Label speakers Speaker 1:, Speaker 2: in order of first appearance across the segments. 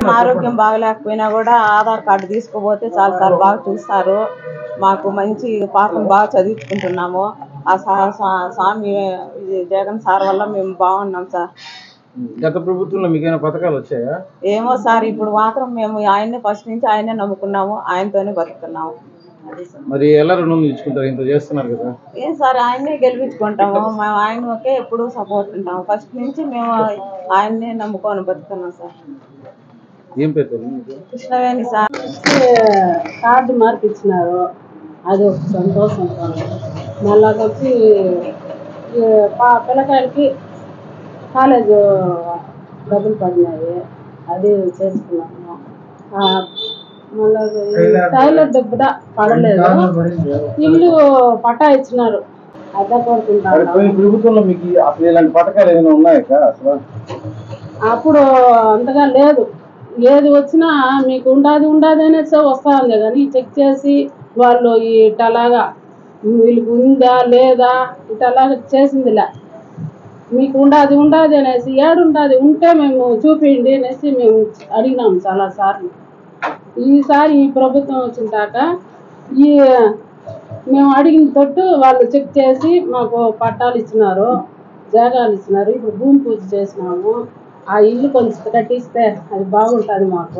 Speaker 1: ఆరోగ్యం బాగలేకపోయినా కూడా ఆధార్ కార్డు తీసుకుపోతే చాలు సార్ బాగా చూస్తారు మాకు మంచి పాపం బాగా చదివించుకుంటున్నాము ఆ సా- సా- స్వామి ఇది జగన్ సార్ వల్ల మేము బాగున్నాం సార్
Speaker 2: గత ప్రభుత్వంలో మీకు ఏమైనా పథకాలు వచ్చాయా
Speaker 1: ఏమో సార్ ఇప్పుడు మాత్రం మేము ఆయన్నే ఫస్ట్ నుంచి ఆయన్నే నమ్ముకున్నాము ఆయనతోనే బతుకుతున్నాము అది సార్
Speaker 2: మరి ఎలా రుణం తీర్చుకుంటారు ఇంత చేస్తున్నారు కదా
Speaker 1: ఏం సార్ ఆయన్నే గెలిపించుకుంటాము మేము ఆయనకే ఎప్పుడు సపోర్ట్ ఉంటాము ఫస్ట్ నుంచి మేము ఆయన్నే నమ్ముకొని బతుకున్నాం సార్
Speaker 2: ఏం పేరు తల్లి మీకు?
Speaker 1: కృష్ణవేణి సార్
Speaker 3: కార్డు మార్పిచ్చినారు అది ఒక సంతోషం మళ్ళా వచ్చి ఈ పా పిల్లకాయలకి కాలేజ్ డబ్బులు పడినాయి అది చేసుకున్నాము ఆ, మళ్ళా ఈ టైలర్ డబ్బు కూడా పడలేదు ఇల్లు పట్టా ఇచ్చినారు అద్దె
Speaker 2: మరి
Speaker 3: కొడుకుంటారు
Speaker 2: పోయిన ప్రభుత్వంలో మీకు ఈ- అసలు ఇలాంటి పథకాలు ఏమైనా ఉన్నాయా అసలు
Speaker 3: అప్పుడు అంతగా లేదు ఏది వచ్చినా మీకు ఉండాది ఉండాది అనేసి వస్తా ఉంది కానీ చెక్ చేసి వాళ్ళు ఇటలాగా వీళ్ళకి ఉందా లేదా ఇటలాగా చేసిందిలే మీకు ఉండాది ఉండాది అనేసి ఏడుండాది ఉంటే మేము చూపించండి అనేసి మేము అడిగినాం చాలా సార్లు ఈసారి ఈ ప్రభుత్వం వచ్చిన దాక ఈ మేము అడిగిన తొట్టు వాళ్ళు చెక్ చేసి మాకు పట్టాలు ఇచ్చినారు జాగాలు ఇచ్చినారు ఇప్పుడు భూమి పూజ చేసినాము ఆ ఇల్లు కొంచెం కట్టిస్తే అది బాగుంటుంది మాకు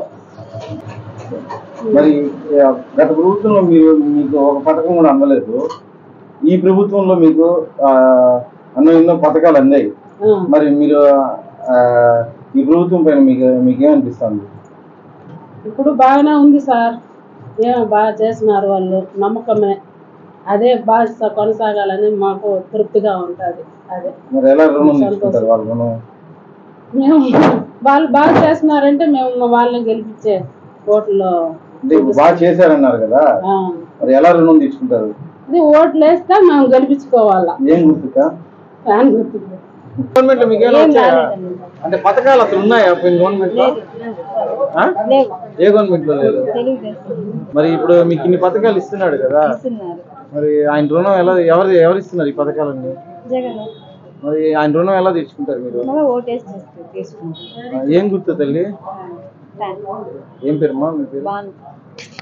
Speaker 2: మరి ఆ, గత ప్రభుత్వంలో మీరు మీకు ఒక పథకం కూడా అందలేదు ఈ ప్రభుత్వంలో మీకు ఆ, అన్నో ఎన్నో పథకాలు అందాయి
Speaker 3: ఆ,
Speaker 2: మరి మీరు ఆ, ఈ ప్రభుత్వం పైన మీకు మీకేమనిపిస్తుంది
Speaker 3: ఇప్పుడు బాగానే ఉంది సార్ ఏమో బాగా చేసినారు వాళ్ళు నమ్మకమే అదే బాగా కొనసాగాలని మాకు తృప్తిగా ఉంటుంది అదే
Speaker 2: మరి ఎలా రుణం తీసుకుంటారు వాళ్ళ రుణం
Speaker 3: మేము వాళ్ళు బాగా చేస్తున్నారంటే మేము వాళ్ళని గెలిపించే ఓట్లు
Speaker 2: అంటే ఇప్పుడు బాగా చేశారన్నారు కదా
Speaker 3: ఆ,
Speaker 2: మరి ఎలా రుణం తీసుకుంటారు
Speaker 3: ఇది ఓట్లు వేస్తే మేము గెలిపించుకోవాలా
Speaker 2: ఏం గుర్తుకా
Speaker 3: ఫ్యాన్ గుర్తుకు
Speaker 2: గవర్నమెంట్ మీకు ఏమైనా వచ్చాయా? అంటే పథకాలు అసలు ఉన్నాయా పోయిన గవర్నమెంట్ లో ఆ? ఏ గవర్నమెంట్ లో లేదు మరి ఇప్పుడు మీకు ఇన్ని పథకాలు ఇస్తున్నాడు కదా మరి ఆయన రుణం ఎలా ఎవరు ఎవరు ఇస్తున్నారు ఈ పథకాలన్నీ
Speaker 1: జగన్
Speaker 2: మరి ఆయన రుణం ఎలా తీర్చుకుంటారు మీరు
Speaker 1: మళ్ళీ ఓటేసి తీసుకుంటాం
Speaker 2: ఏం గుర్తు తల్లి ఏం పేరమ్మా మీ పేరు
Speaker 1: బాగుంది